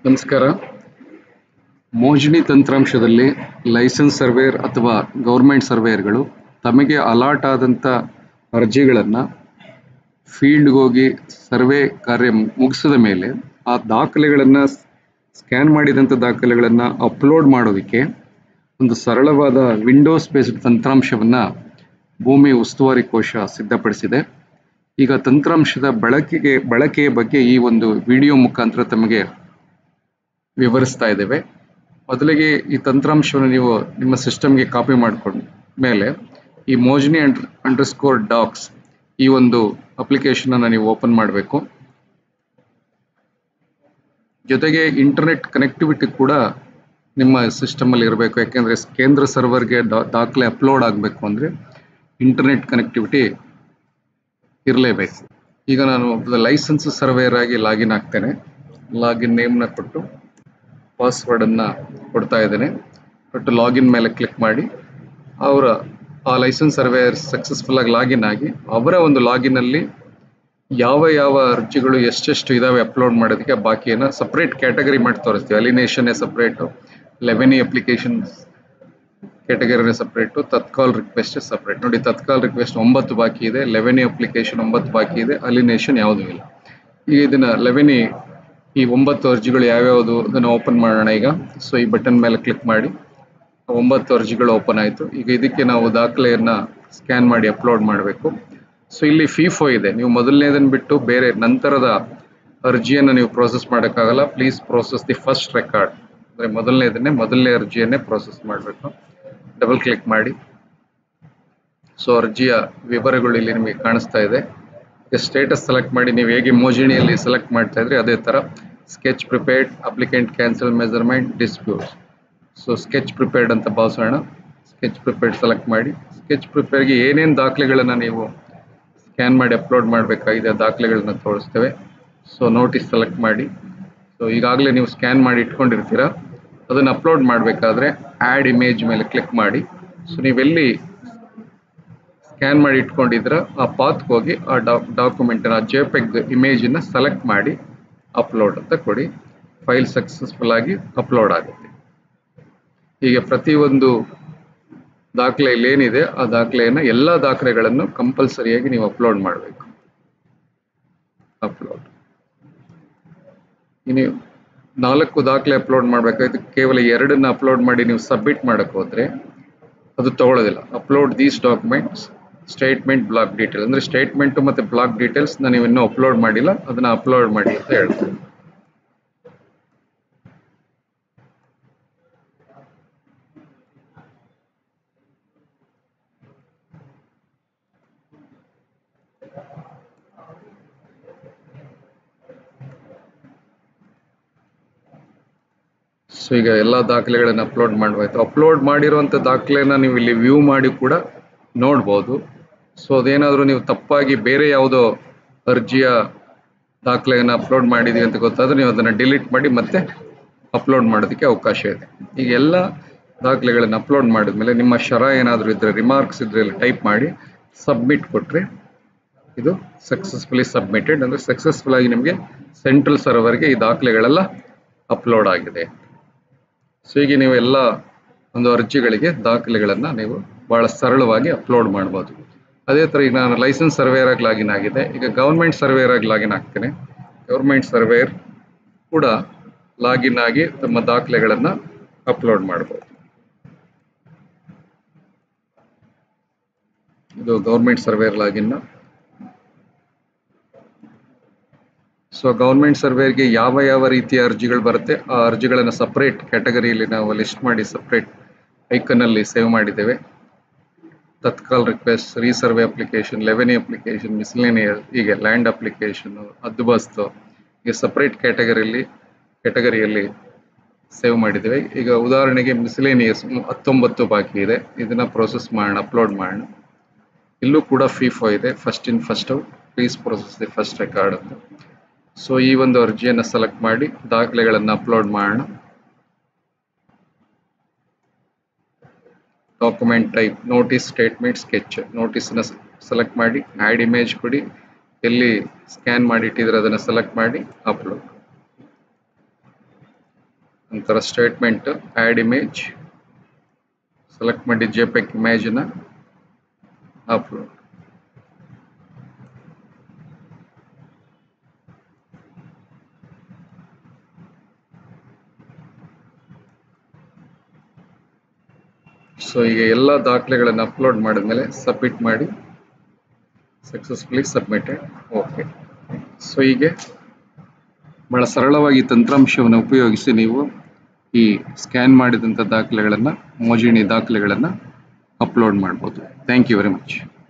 ನಮಸ್ಕಾರ ಮೋಜಣಿ ತಂತ್ರಾಂಶದಲ್ಲಿ ಲೈಸೆನ್ಸ್ ಸರ್ವೇಯರ್ ಅಥವಾ ಗೌರ್ಮೆಂಟ್ ಸರ್ವೇಯರ್ಗಳು ತಮಗೆ ಅಲಾಟ್ ಆದಂಥ ಅರ್ಜಿಗಳನ್ನು ಫೀಲ್ಡ್ಗೆ ಹೋಗಿ ಸರ್ವೆ ಕಾರ್ಯ ಮುಗಿಸಿದ ಮೇಲೆ ಆ ದಾಖಲೆಗಳನ್ನು ಸ್ಕ್ಯಾನ್ ಮಾಡಿದಂಥ ದಾಖಲೆಗಳನ್ನು ಅಪ್ಲೋಡ್ ಮಾಡೋದಕ್ಕೆ ಒಂದು ಸರಳವಾದ ವಿಂಡೋಸ್ ಬೇಸ್ಡ್ ತಂತ್ರಾಂಶವನ್ನು ಭೂಮಿ ಉಸ್ತುವಾರಿ ಕೋಶ ಸಿದ್ಧಪಡಿಸಿದೆ ಈಗ ತಂತ್ರಾಂಶದ ಬಳಕೆಗೆ ಬಳಕೆಯ ಬಗ್ಗೆ ಈ ಒಂದು ವಿಡಿಯೋ ಮುಖಾಂತರ ತಮಗೆ ವಿವರಿಸ್ತಾ ಇದ್ದೇವೆ ಮೊದಲಿಗೆ ಈ ತಂತ್ರಾಂಶವನ್ನು ನೀವು ನಿಮ್ಮ ಸಿಸ್ಟಮ್ಗೆ ಕಾಪಿ ಮಾಡ್ಕೊಂಡು ಮೇಲೆ ಈ ಮೋಜನಿ ಅಂಡರ್ ಅಂಡರ್ಸ್ಕೋರ್ ಡಾಕ್ಸ್ ಈ ಒಂದು ಅಪ್ಲಿಕೇಶನನ್ನು ನೀವು ಓಪನ್ ಮಾಡಬೇಕು ಜೊತೆಗೆ ಇಂಟರ್ನೆಟ್ ಕನೆಕ್ಟಿವಿಟಿ ಕೂಡ ನಿಮ್ಮ ಸಿಸ್ಟಮಲ್ಲಿ ಇರಬೇಕು ಯಾಕೆಂದರೆ ಕೇಂದ್ರ ಸರ್ವರ್ಗೆ ದಾಖಲೆ ಅಪ್ಲೋಡ್ ಆಗಬೇಕು ಅಂದರೆ ಇಂಟರ್ನೆಟ್ ಕನೆಕ್ಟಿವಿಟಿ ಇರಲೇಬೇಕು ಈಗ ನಾನು ಲೈಸೆನ್ಸ್ ಸರ್ವೇಯರ್ ಆಗಿ ಲಾಗಿನ್ ಆಗ್ತೇನೆ ಲಾಗಿನ್ ನೇಮ್ನ ಕೊಟ್ಟು ಪಾಸ್ವರ್ಡನ್ನು ಕೊಡ್ತಾ ಇದ್ದೇನೆ ಕೊಟ್ಟು ಲಾಗಿನ್ ಮೇಲೆ ಕ್ಲಿಕ್ ಮಾಡಿ ಅವರ ಆ ಲೈಸೆನ್ಸ್ ಸರ್ವೇಯರ್ ಸಕ್ಸಸ್ಫುಲ್ ಆಗಿ ಲಾಗಿನ್ ಆಗಿ ಅವರ ಒಂದು ಲಾಗಿನಲ್ಲಿ ಯಾವ ಯಾವ ಅರ್ಜಿಗಳು ಎಷ್ಟೆಷ್ಟು ಇದಾವೆ ಅಪ್ಲೋಡ್ ಮಾಡೋದಕ್ಕೆ ಬಾಕಿಯನ್ನು ಸಪ್ರೇಟ್ ಕ್ಯಾಟಗರಿ ಮಾಡಿ ತೋರಿಸ್ತೀವಿ ಅಲಿನೇಷನ್ನೇ ಸಪ್ರೇಟು ಲೆವೆನಿ ಅಪ್ಲಿಕೇಶನ್ಸ್ ಕ್ಯಾಟಗರಿನೇ ಸಪ್ರೇಟು ತತ್ಕಾಲ್ ರಿಕ್ವೆಸ್ಟ್ ಸಪ್ರೇಟ್ ನೋಡಿ ತತ್ಕಾಲ್ ರಿಕ್ವೆಸ್ಟ್ ಒಂಬತ್ತು ಬಾಕಿ ಇದೆ ಲೆವೆನಿ ಅಪ್ಲಿಕೇಶನ್ ಒಂಬತ್ತು ಬಾಕಿ ಇದೆ ಅಲಿನೇಷನ್ ಯಾವುದೂ ಇಲ್ಲ ಈಗ ಇದನ್ನು ಲೆವೆನಿ ಈ ಒಂಬತ್ತು ಅರ್ಜಿಗಳು ಯಾವ್ಯಾವುದು ಅದನ್ನು ಓಪನ್ ಮಾಡೋಣ ಈಗ ಸೊ ಈ ಬಟನ್ ಮೇಲೆ ಕ್ಲಿಕ್ ಮಾಡಿ ಒಂಬತ್ತು ಅರ್ಜಿಗಳು ಓಪನ್ ಆಯಿತು ಈಗ ಇದಕ್ಕೆ ನಾವು ದಾಖಲೆಯನ್ನು ಸ್ಕ್ಯಾನ್ ಮಾಡಿ ಅಪ್ಲೋಡ್ ಮಾಡಬೇಕು ಸೊ ಇಲ್ಲಿ ಫಿಫೋ ಇದೆ ನೀವು ಮೊದಲನೇದನ್ನು ಬಿಟ್ಟು ಬೇರೆ ನಂತರದ ಅರ್ಜಿಯನ್ನು ನೀವು ಪ್ರೋಸೆಸ್ ಮಾಡೋಕ್ಕಾಗಲ್ಲ please process the first record ಅಂದರೆ ಮೊದಲನೇದನ್ನೇ ಮೊದಲನೇ ಅರ್ಜಿಯನ್ನೇ ಪ್ರೋಸೆಸ್ ಮಾಡಬೇಕು ಡಬಲ್ ಕ್ಲಿಕ್ ಮಾಡಿ ಸೊ ಅರ್ಜಿಯ ವಿವರಗಳು ಇಲ್ಲಿ ನಿಮಗೆ ಕಾಣಿಸ್ತಾ ಇದೆ ಸ್ಟೇಟಸ್ ಸೆಲೆಕ್ಟ್ ಮಾಡಿ ನೀವು ಹೇಗೆ ಮೋಜಿಣಿಯಲ್ಲಿ ಸೆಲೆಕ್ಟ್ ಮಾಡ್ತಾ ಇದ್ರಿ ಅದೇ ಥರ sketch prepared applicant cancel measurement disputes so sketch prepared ಅಂತ ಭಾವಿಸೋಣ ಸ್ಕೆಚ್ ಪ್ರಿಪೇರ್ಡ್ ಸೆಲೆಕ್ಟ್ ಮಾಡಿ ಸ್ಕೆಚ್ ಪ್ರಿಪೇರ್ಗೆ ಏನೇನು ದಾಖಲೆಗಳನ್ನು ನೀವು ಸ್ಕ್ಯಾನ್ ಮಾಡಿ ಅಪ್ಲೋಡ್ ಮಾಡಬೇಕಾಗಿದೆ ಆ ದಾಖಲೆಗಳನ್ನ ತೋರಿಸ್ತೇವೆ ಸೊ ನೋಟಿಸ್ ಸೆಲೆಕ್ಟ್ ಮಾಡಿ ಸೊ ಈಗಾಗಲೇ ನೀವು ಸ್ಕ್ಯಾನ್ ಮಾಡಿ ಇಟ್ಕೊಂಡಿರ್ತೀರ ಅದನ್ನು ಅಪ್ಲೋಡ್ ಮಾಡಬೇಕಾದ್ರೆ ಆ್ಯಡ್ ಇಮೇಜ್ ಮೇಲೆ ಕ್ಲಿಕ್ ಮಾಡಿ ಸೊ ನೀವೆಲ್ಲಿ ಸ್ಕ್ಯಾನ್ ಮಾಡಿ ಇಟ್ಕೊಂಡಿದ್ರೆ ಆ ಪಾತ್ಗೆ ಹೋಗಿ ಆ ಡಾಕ್ ಡಾಕ್ಯುಮೆಂಟನ್ನು ಆ ಜೆಪೆಗ್ ಇಮೇಜನ್ನು ಸೆಲೆಕ್ಟ್ ಮಾಡಿ ಅಪ್ಲೋಡ್ ಅಂತ ಕೊಡಿ ಫೈಲ್ ಸಕ್ಸಸ್ಫುಲ್ ಆಗಿ ಅಪ್ಲೋಡ್ ಆಗುತ್ತೆ ಹೀಗೆ ಪ್ರತಿಯೊಂದು ದಾಖಲೆಯಲ್ಲಿ ಏನಿದೆ ಆ ದಾಖಲೆಯನ್ನು ಎಲ್ಲ ದಾಖಲೆಗಳನ್ನು ಕಂಪಲ್ಸರಿಯಾಗಿ ನೀವು ಅಪ್ಲೋಡ್ ಮಾಡಬೇಕು ಅಪ್ಲೋಡ್ ನೀವು ನಾಲ್ಕು ದಾಖಲೆ ಅಪ್ಲೋಡ್ ಮಾಡಬೇಕಾಯ್ತು ಕೇವಲ ಎರಡನ್ನ ಅಪ್ಲೋಡ್ ಮಾಡಿ ನೀವು ಸಬ್ಮಿಟ್ ಮಾಡಕ್ಕೆ ಹೋದ್ರೆ ಅದು ತಗೊಳ್ಳೋದಿಲ್ಲ upload these documents statement block detail ಅಂದರೆ ಸ್ಟೇಟ್ಮೆಂಟು ಮತ್ತು ಬ್ಲಾಕ್ ಡೀಟೇಲ್ಸ್ ನೀವು ಇನ್ನೂ ಅಪ್ಲೋಡ್ ಮಾಡಿಲ್ಲ ಅದನ್ನು ಅಪ್ಲೋಡ್ ಮಾಡಿ ಅಂತ ಹೇಳ್ತೀನಿ ಸೊ ಈಗ ಎಲ್ಲ ದಾಖಲೆಗಳನ್ನು ಅಪ್ಲೋಡ್ ಮಾಡಬೇಕು ಅಪ್ಲೋಡ್ ಮಾಡಿರುವಂಥ ದಾಖಲೆನ ನೀವು ಇಲ್ಲಿ ವ್ಯೂ ಮಾಡಿ ಕೂಡ ನೋಡ್ಬೋದು ಸೊ ಅದೇನಾದರೂ ನೀವು ತಪ್ಪಾಗಿ ಬೇರೆ ಯಾವುದೋ ಅರ್ಜಿಯ ದಾಖಲೆಯನ್ನು ಅಪ್ಲೋಡ್ ಮಾಡಿದ್ದೀವಿ ಅಂತ ಗೊತ್ತಾದರೆ ನೀವು ಅದನ್ನು ಡಿಲೀಟ್ ಮಾಡಿ ಮತ್ತೆ ಅಪ್ಲೋಡ್ ಮಾಡೋದಕ್ಕೆ ಅವಕಾಶ ಇದೆ ಈಗ ಎಲ್ಲ ದಾಖಲೆಗಳನ್ನು ಅಪ್ಲೋಡ್ ಮಾಡಿದ್ಮೇಲೆ ನಿಮ್ಮ ಶರ ಏನಾದರೂ ಇದ್ದರೆ ರಿಮಾರ್ಕ್ಸ್ ಇದ್ದರೆ ಇಲ್ಲಿ ಟೈಪ್ ಮಾಡಿ ಸಬ್ಮಿಟ್ ಕೊಟ್ಟರೆ ಇದು ಸಕ್ಸಸ್ಫುಲಿ ಸಬ್ಮಿಟೆಡ್ ಅಂದರೆ ಸಕ್ಸಸ್ಫುಲ್ ಆಗಿ ನಿಮಗೆ ಸೆಂಟ್ರಲ್ ಸರ್ವರ್ಗೆ ಈ ದಾಖಲೆಗಳೆಲ್ಲ ಅಪ್ಲೋಡ್ ಆಗಿದೆ ಸೊ ಹೀಗೆ ನೀವು ಎಲ್ಲ ಒಂದು ಅರ್ಜಿಗಳಿಗೆ ದಾಖಲೆಗಳನ್ನು ನೀವು ಭಾಳ ಸರಳವಾಗಿ ಅಪ್ಲೋಡ್ ಮಾಡ್ಬೋದು ಅದೇ ಥರ ಈಗ ನಾನು ಲೈಸೆನ್ಸ್ ಸರ್ವೇಯರ್ ಆಗಿ ಲಾಗಿನ್ ಆಗಿದೆ ಈಗ ಗೌರ್ಮೆಂಟ್ ಸರ್ವೇಯರ್ ಆಗಿ ಲಾಗಿನ್ ಆಗ್ತೇನೆ ಗೌರ್ಮೆಂಟ್ ಸರ್ವೇಯರ್ ಕೂಡ ಲಾಗಿನ್ ಆಗಿ ತಮ್ಮ ದಾಖಲೆಗಳನ್ನು ಅಪ್ಲೋಡ್ ಮಾಡ್ಬೋದು ಇದು government surveyor login so government ಸರ್ವೇರ್ಗೆ ಯಾವ ಯಾವ ರೀತಿಯ ಅರ್ಜಿಗಳು ಬರುತ್ತೆ ಆ ಅರ್ಜಿಗಳನ್ನು ಸಪ್ರೇಟ್ ಕ್ಯಾಟಗರಿಯಲ್ಲಿ ನಾವು ಲಿಸ್ಟ್ ಮಾಡಿ ಸಪ್ರೇಟ್ ಐಕನ್ನಲ್ಲಿ ಸೇವ್ ಮಾಡಿದ್ದೇವೆ ತತ್ಕಾಲ್ ರಿಕ್ವೆಸ್ಟ್ ರೀಸರ್ವೆ ಅಪ್ಲಿಕೇಶನ್ ಲೆವೆನಿ ಅಪ್ಲಿಕೇಶನ್ ಮಿಸ್ಲೇನಿಯರ್ ಹೀಗೆ ಲ್ಯಾಂಡ್ ಅಪ್ಲಿಕೇಶನ್ ಅದ್ಬಸ್ತು ಈಗ ಸಪ್ರೇಟ್ ಕ್ಯಾಟಗರಿಯಲ್ಲಿ ಕ್ಯಾಟಗರಿಯಲ್ಲಿ ಸೇವ್ ಮಾಡಿದ್ದೇವೆ ಈಗ ಉದಾಹರಣೆಗೆ ಮಿಸ್ಲೇನಿಯಸ್ ಹತ್ತೊಂಬತ್ತು ಬಾಕಿ ಇದೆ ಇದನ್ನು ಪ್ರೋಸೆಸ್ ಮಾಡೋಣ ಅಪ್ಲೋಡ್ ಮಾಡೋಣ ಇಲ್ಲೂ ಕೂಡ ಫಿಫೋ ಇದೆ first in first out please process the first record ಅಂತ ಸೊ ಈ ಒಂದು ಅರ್ಜಿಯನ್ನು ಸೆಲೆಕ್ಟ್ ಮಾಡಿ ದಾಖಲೆಗಳನ್ನು ಅಪ್ಲೋಡ್ ಮಾಡೋಣ document type notice statement sketch ನೋಟಿಸನ್ನ ಸೆಲೆಕ್ಟ್ ಮಾಡಿ ಆ್ಯಡ್ ಇಮೇಜ್ ಕೊಡಿ ಎಲ್ಲಿ ಸ್ಕ್ಯಾನ್ ಮಾಡಿ ಇಟ್ಟಿದ್ರೆ ಅದನ್ನು ಸೆಲೆಕ್ಟ್ ಮಾಡಿ ಅಪ್ಲೋಡ್ ನಂತರ ಸ್ಟೇಟ್ಮೆಂಟ್ ಆ್ಯಡ್ ಇಮೇಜ್ ಸೆಲೆಕ್ಟ್ ಮಾಡಿ ಜೆ ಪೆಕ್ ಇಮೇಜನ್ನ ಅಪ್ಲೋಡ್ ಸೊ ಈಗ ಎಲ್ಲ ದಾಖಲೆಗಳನ್ನು ಅಪ್ಲೋಡ್ ಮಾಡಿದ್ಮೇಲೆ ಸಬ್ಮಿಟ್ ಮಾಡಿ ಸಕ್ಸಸ್ಫುಲಿ ಸಬ್ಮಿಟೆಡ್ ಓಕೆ ಸೊ ಹೀಗೆ ಬಹಳ ಸರಳವಾಗಿ ತಂತ್ರಾಂಶವನ್ನು ಉಪಯೋಗಿಸಿ ನೀವು ಈ ಸ್ಕ್ಯಾನ್ ಮಾಡಿದಂಥ ದಾಖಲೆಗಳನ್ನು ಮೋಜಿಣಿ ದಾಖಲೆಗಳನ್ನು ಅಪ್ಲೋಡ್ ಮಾಡ್ಬೋದು ಥ್ಯಾಂಕ್ ಯು ವೆರಿ ಮಚ್